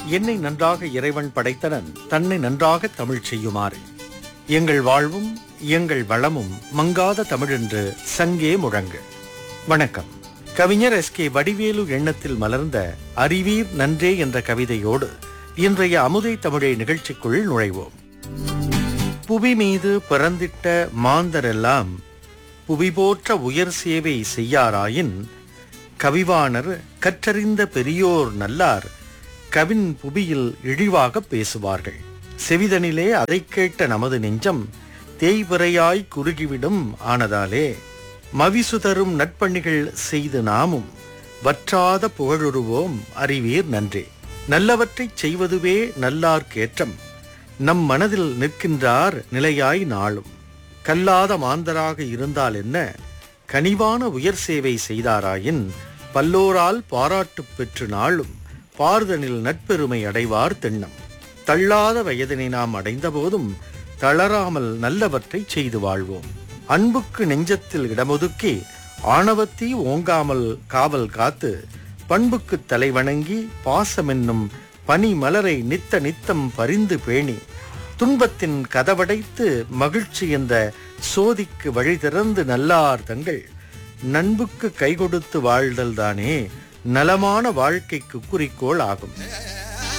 என்னை நன்றாக இறைவன் படைத்தனன் தன்னை நன்றாக தமிழ் செய்யுமாறு எங்கள் வாழ்வும் எங்கள் வளமும் மங்காத தமிழென்று சங்கே முழங்கு வணக்கம் கவிஞர் எஸ் கே வடிவேலு எண்ணத்தில் மலர்ந்த அறிவீர் நன்றே என்ற கவிதையோடு இன்றைய அமுதை தமிழை நிகழ்ச்சிக்குள் நுழைவோம் புவி மீது பிறந்திட்ட மாந்தரெல்லாம் புவி போற்ற உயர் சேவை செய்யாராயின் கவிவாணர் கற்றறிந்த பெரியோர் நல்லார் கவின் புவியில் இழிவாக பேசுவார்கள் செவிதனிலே அதைக் கேட்ட நமது நெஞ்சம் தேய்பிறையாய் குறுகிவிடும் ஆனதாலே மவிசுதரும் நட்பணிகள் செய்து நாமும் வற்றாத புகழுருவோம் அறிவீர் நன்றே நல்லவற்றைச் செய்வதுவே நல்லார்க்கேற்றம் நம் மனதில் நிற்கின்றார் நிலையாய் நாளும் கல்லாத மாந்தராக இருந்தால் என்ன கனிவான உயர் சேவை செய்தாராயின் பல்லோரால் பாராட்டு பெற்று நாளும் பார்தனில் நட்பெருமை அடைவார் திண்ணம் தள்ளாத வயதினை நாம் அடைந்தபோதும் தளராமல் நல்லவற்றைச் செய்து வாழ்வோம் அன்புக்கு நெஞ்சத்தில் இடமொதுக்கி ஆணவத்தீ ஓங்காமல் காவல் காத்து பண்புக்கு தலைவணங்கி பாசமென்னும் பனி மலரை நித்த நித்தம் பரிந்து பேணி துன்பத்தின் கதவடைத்து மகிழ்ச்சி என்ற சோதிக்கு வழி திறந்து நல்லார் தங்கள் நண்புக்கு கை கொடுத்து வாழ்தல் தானே நலமான வாழ்க்கைக்கு குறிக்கோள் ஆகும்